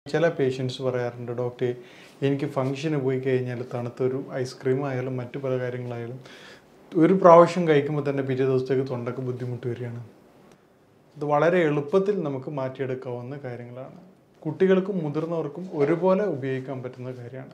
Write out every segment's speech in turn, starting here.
ചില പേഷ്യൻസ് പറയാറുണ്ട് ഡോക്ടറെ എനിക്ക് ഫംഗ്ഷന് പോയി കഴിഞ്ഞാൽ തണുത്തൊരു ഐസ്ക്രീം ആയാലും മറ്റു പല കാര്യങ്ങളായാലും ഒരു പ്രാവശ്യം കഴിക്കുമ്പോൾ തന്നെ പിറ്റേ ദിവസത്തേക്ക് തൊണ്ടക്ക് ബുദ്ധിമുട്ട് വരികയാണ് ഇത് വളരെ എളുപ്പത്തിൽ നമുക്ക് മാറ്റിയെടുക്കാവുന്ന കാര്യങ്ങളാണ് കുട്ടികൾക്കും മുതിർന്നവർക്കും ഒരുപോലെ ഉപയോഗിക്കാൻ പറ്റുന്ന കാര്യമാണ്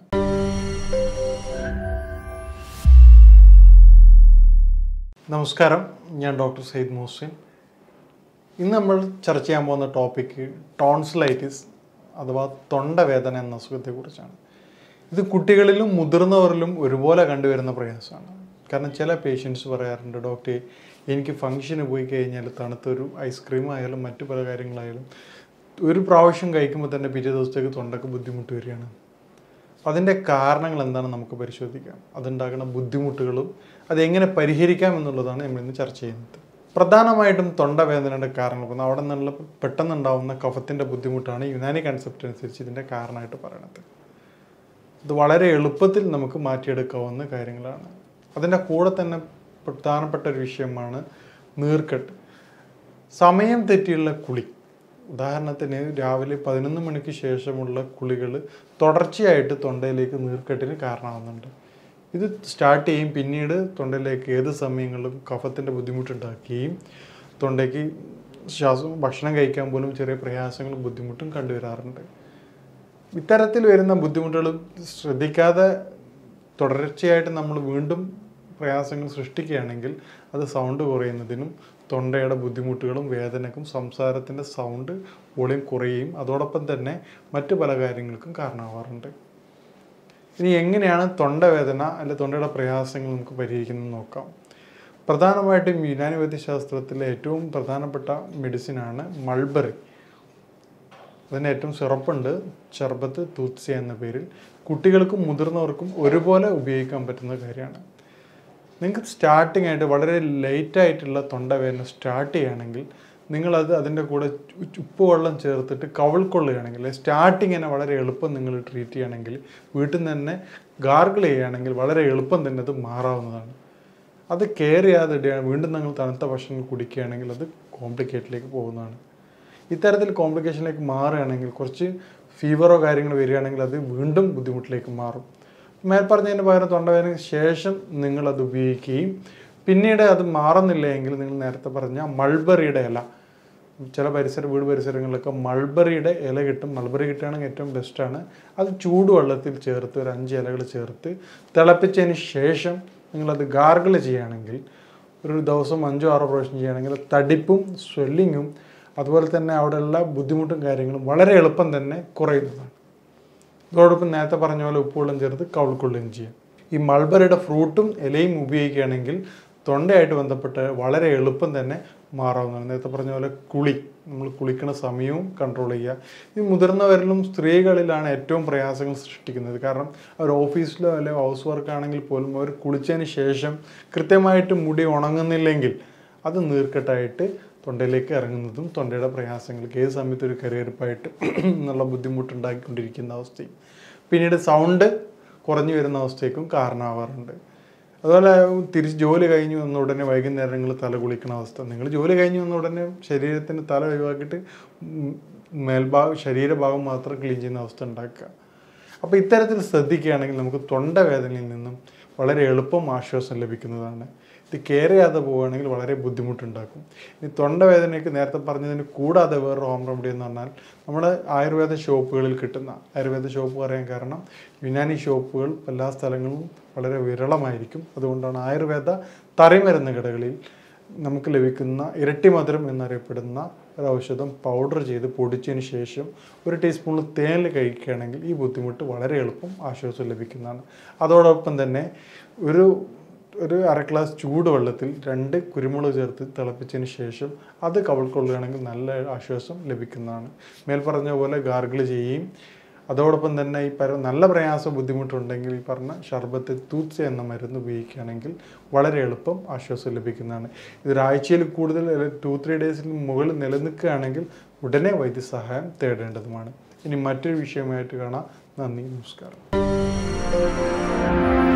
നമസ്കാരം ഞാൻ ഡോക്ടർ സയ്യിദ് മുഹസിൻ ഇന്ന് നമ്മൾ ചർച്ച ചെയ്യാൻ പോകുന്ന ടോപ്പിക്ക് ടോൺസിലൈറ്റിസ് അഥവാ തൊണ്ടവേദന എന്ന അസുഖത്തെക്കുറിച്ചാണ് ഇത് കുട്ടികളിലും മുതിർന്നവരിലും ഒരുപോലെ കണ്ടുവരുന്ന പ്രയാസമാണ് കാരണം ചില പേഷ്യൻസ് പറയാറുണ്ട് ഡോക്ടറെ എനിക്ക് ഫംഗ്ഷന് പോയി കഴിഞ്ഞാൽ തണുത്തൊരു ഐസ്ക്രീം ആയാലും മറ്റു പല കാര്യങ്ങളായാലും ഒരു പ്രാവശ്യം കഴിക്കുമ്പോൾ തന്നെ പിറ്റേ ദിവസത്തേക്ക് തൊണ്ടക്ക് ബുദ്ധിമുട്ട് വരികയാണ് അതിൻ്റെ കാരണങ്ങൾ എന്താണെന്ന് നമുക്ക് പരിശോധിക്കാം അതുണ്ടാകുന്ന ബുദ്ധിമുട്ടുകളും അതെങ്ങനെ പരിഹരിക്കാം എന്നുള്ളതാണ് നമ്മൾ ഇന്ന് ചർച്ച ചെയ്യുന്നത് പ്രധാനമായിട്ടും തൊണ്ടവേദനയുടെ കാരണങ്ങൾ പറഞ്ഞാൽ അവിടെ നിന്നുള്ള പെട്ടെന്നുണ്ടാവുന്ന കഫത്തിൻ്റെ ബുദ്ധിമുട്ടാണ് യുനാനി കൺസെപ്റ്റ് അനുസരിച്ച് ഇതിൻ്റെ കാരണമായിട്ട് പറയണത് ഇത് വളരെ എളുപ്പത്തിൽ നമുക്ക് മാറ്റിയെടുക്കാവുന്ന കാര്യങ്ങളാണ് അതിൻ്റെ കൂടെ തന്നെ പ്രധാനപ്പെട്ട ഒരു വിഷയമാണ് നീർക്കെട്ട് സമയം തെറ്റിയുള്ള കുളി ഉദാഹരണത്തിന് രാവിലെ പതിനൊന്ന് മണിക്ക് ശേഷമുള്ള കുളികൾ തുടർച്ചയായിട്ട് തൊണ്ടയിലേക്ക് നീർക്കെട്ടിന് കാരണമാകുന്നുണ്ട് ഇത് സ്റ്റാർട്ട് ചെയ്യും പിന്നീട് തൊണ്ടയിലേക്ക് ഏത് സമയങ്ങളിലും കഫത്തിൻ്റെ ബുദ്ധിമുട്ടുണ്ടാക്കുകയും തൊണ്ടയ്ക്ക് ശ്വാസം ഭക്ഷണം കഴിക്കാൻ പോലും ചെറിയ പ്രയാസങ്ങളും ബുദ്ധിമുട്ടും കണ്ടുവരാറുണ്ട് ഇത്തരത്തിൽ വരുന്ന ബുദ്ധിമുട്ടുകൾ ശ്രദ്ധിക്കാതെ തുടർച്ചയായിട്ട് നമ്മൾ വീണ്ടും പ്രയാസങ്ങൾ സൃഷ്ടിക്കുകയാണെങ്കിൽ അത് സൗണ്ട് കുറയുന്നതിനും തൊണ്ടയുടെ ബുദ്ധിമുട്ടുകളും വേദനക്കും സംസാരത്തിൻ്റെ സൗണ്ട് വോളിയം കുറയുകയും അതോടൊപ്പം തന്നെ മറ്റു പല കാര്യങ്ങൾക്കും കാരണമാവാറുണ്ട് ഇനി എങ്ങനെയാണ് തൊണ്ടവേദന അല്ലെ തൊണ്ടയുടെ പ്രയാസങ്ങൾ നമുക്ക് പരിഹരിക്കുന്നത് നോക്കാം പ്രധാനമായിട്ടും യുനാനി വൈദ്യശാസ്ത്രത്തിലെ ഏറ്റവും പ്രധാനപ്പെട്ട മെഡിസിനാണ് മൾബറി അതിന് ഏറ്റവും സിറപ്പുണ്ട് ചെർബത്ത് തൂത്സി എന്ന പേരിൽ കുട്ടികൾക്കും മുതിർന്നവർക്കും ഒരുപോലെ ഉപയോഗിക്കാൻ പറ്റുന്ന കാര്യമാണ് നിങ്ങൾക്ക് സ്റ്റാർട്ടിംഗ് ആയിട്ട് വളരെ ലേറ്റ് ആയിട്ടുള്ള തൊണ്ടവേദന സ്റ്റാർട്ട് ചെയ്യുകയാണെങ്കിൽ നിങ്ങളത് അതിൻ്റെ കൂടെ ഉ- ഉപ്പുവെള്ളം ചേർത്തിട്ട് കവിൾക്കൊള്ളുകയാണെങ്കിൽ സ്റ്റാർട്ടിങ് തന്നെ വളരെ എളുപ്പം നിങ്ങൾ ട്രീറ്റ് ചെയ്യുകയാണെങ്കിൽ വീട്ടിൽ നിന്ന് തന്നെ ഗാർഗിൾ ചെയ്യുകയാണെങ്കിൽ വളരെ എളുപ്പം തന്നെ അത് മാറാവുന്നതാണ് അത് കെയർ ചെയ്യാതെ ഇടുകയാണ് വീണ്ടും നിങ്ങൾ തണുത്ത ഭക്ഷണം കുടിക്കുകയാണെങ്കിൽ അത് കോംപ്ലിക്കേറ്റിലേക്ക് പോകുന്നതാണ് ഇത്തരത്തിൽ കോംപ്ലിക്കേഷനിലേക്ക് മാറുകയാണെങ്കിൽ കുറച്ച് ഫീവറോ കാര്യങ്ങളോ വരികയാണെങ്കിൽ അത് വീണ്ടും ബുദ്ധിമുട്ടിലേക്ക് മാറും മേൽപ്പറഞ്ഞതിന് പകരം തൊണ്ടവേദനയ്ക്ക് ശേഷം നിങ്ങൾ അത് ഉപയോഗിക്കുകയും പിന്നീട് അത് മാറുന്നില്ല എങ്കിൽ നിങ്ങൾ നേരത്തെ പറഞ്ഞ മൾബറിയുടെ ഇല ചില പരിസര വീട് പരിസരങ്ങളിലൊക്കെ മൾബറിയുടെ ഇല കിട്ടും മൾബറി കിട്ടുകയാണെങ്കിൽ ഏറ്റവും ബെസ്റ്റാണ് അത് ചൂടുവെള്ളത്തിൽ ചേർത്ത് ഒരു അഞ്ച് ഇലകൾ ചേർത്ത് തിളപ്പിച്ചതിന് ശേഷം നിങ്ങളത് ഗാർഗിൾ ചെയ്യുകയാണെങ്കിൽ ഒരു ദിവസം അഞ്ചോ ആറോ പ്രാവശ്യം ചെയ്യുകയാണെങ്കിൽ തടിപ്പും സ്വെല്ലിങ്ങും അതുപോലെ തന്നെ അവിടെയുള്ള ബുദ്ധിമുട്ടും കാര്യങ്ങളും വളരെ എളുപ്പം തന്നെ കുറയുന്നതാണ് ഇതോടൊപ്പം നേരത്തെ പറഞ്ഞ പോലെ ഉപ്പുവെള്ളം ചേർത്ത് കവിൾക്കൊള്ളുകയും ചെയ്യാം ഈ മൾബറിയുടെ ഫ്രൂട്ടും ഇലയും ഉപയോഗിക്കുകയാണെങ്കിൽ തൊണ്ടയായിട്ട് ബന്ധപ്പെട്ട് വളരെ എളുപ്പം തന്നെ മാറാവുന്നതാണ് നേരത്തെ പറഞ്ഞ പോലെ കുളി നമ്മൾ കുളിക്കുന്ന സമയവും കൺട്രോൾ ചെയ്യുക ഈ മുതിർന്നവരിലും സ്ത്രീകളിലാണ് ഏറ്റവും പ്രയാസങ്ങൾ സൃഷ്ടിക്കുന്നത് കാരണം അവർ ഓഫീസിലോ അല്ലെങ്കിൽ ഹൗസ് വർക്ക് ആണെങ്കിൽ പോലും അവർ കുളിച്ചതിന് ശേഷം കൃത്യമായിട്ട് മുടി ഉണങ്ങുന്നില്ലെങ്കിൽ അത് നീർക്കെട്ടായിട്ട് തൊണ്ടയിലേക്ക് ഇറങ്ങുന്നതും തൊണ്ടയുടെ പ്രയാസങ്ങൾക്ക് ഏത് സമയത്ത് ഒരു കരയെടുപ്പായിട്ട് എന്നുള്ള ബുദ്ധിമുട്ടുണ്ടാക്കിക്കൊണ്ടിരിക്കുന്ന അവസ്ഥയും പിന്നീട് സൗണ്ട് കുറഞ്ഞു വരുന്ന അവസ്ഥയ്ക്കും കാരണമാവാറുണ്ട് അതുപോലെ തിരിച്ച് ജോലി കഴിഞ്ഞ് വന്ന ഉടനെ വൈകുന്നേരങ്ങളിൽ തല കുളിക്കുന്ന അവസ്ഥ നിങ്ങൾ ജോലി കഴിഞ്ഞ് വന്ന ഉടനെ ശരീരത്തിന് തല ഒഴിവാക്കിയിട്ട് ഉം മേൽഭാഗം ശരീരഭാഗം മാത്രം ക്ലീൻ ചെയ്യുന്ന അവസ്ഥ ഉണ്ടാക്കുക അപ്പോൾ ഇത്തരത്തിൽ ശ്രദ്ധിക്കുകയാണെങ്കിൽ നമുക്ക് തൊണ്ടവേദനയിൽ നിന്നും വളരെ എളുപ്പം ആശ്വാസം ലഭിക്കുന്നതാണ് ഇത് കെയർ ചെയ്യാതെ പോവുകയാണെങ്കിൽ വളരെ ബുദ്ധിമുട്ടുണ്ടാക്കും ഇനി തൊണ്ടവേദനയ്ക്ക് നേരത്തെ പറഞ്ഞതിന് കൂടാതെ വേറൊരു ഹോം റെമഡി എന്ന് പറഞ്ഞാൽ നമ്മുടെ ആയുർവേദ ഷോപ്പുകളിൽ കിട്ടുന്ന ആയുർവേദ ഷോപ്പ് പറയാൻ കാരണം യുനാനി ഷോപ്പുകൾ എല്ലാ സ്ഥലങ്ങളിലും വളരെ വിരളമായിരിക്കും അതുകൊണ്ടാണ് ആയുർവേദ തറിമരുന്ന് കടകളിൽ നമുക്ക് ലഭിക്കുന്ന ഇരട്ടി മധുരം എന്നറിയപ്പെടുന്ന ഒരു ഔഷധം പൗഡർ ചെയ്ത് പൊടിച്ചതിന് ശേഷം ഒരു ടീസ്പൂൺ തേനിൽ കഴിക്കുകയാണെങ്കിൽ ഈ ബുദ്ധിമുട്ട് വളരെ എളുപ്പം ആശ്വാസം ലഭിക്കുന്നതാണ് അതോടൊപ്പം തന്നെ ഒരു ഒരു അര ഗ്ലാസ് ചൂടുവെള്ളത്തിൽ രണ്ട് കുരുമുളക് ചേർത്ത് തിളപ്പിച്ചതിന് ശേഷം അത് കവിൾക്കൊള്ളുകയാണെങ്കിൽ നല്ല ആശ്വാസം ലഭിക്കുന്നതാണ് മേൽ പറഞ്ഞ പോലെ ഗാർഗിൾ ചെയ്യുകയും അതോടൊപ്പം തന്നെ ഈ പര നല്ല പ്രയാസം ബുദ്ധിമുട്ടുണ്ടെങ്കിൽ ഈ പറഞ്ഞ ഷർബത്ത് തൂത്സ എന്ന മരുന്ന് ഉപയോഗിക്കുകയാണെങ്കിൽ വളരെ എളുപ്പം ആശ്വാസം ലഭിക്കുന്നതാണ് ഇതൊരാഴ്ചയിൽ കൂടുതൽ ടു ത്രീ ഡേയ്സിന് മുകളിൽ നിലനിൽക്കുകയാണെങ്കിൽ ഉടനെ വൈദ്യസഹായം തേടേണ്ടതുമാണ് ഇനി മറ്റൊരു വിഷയമായിട്ട് കാണാം നന്ദി നമസ്കാരം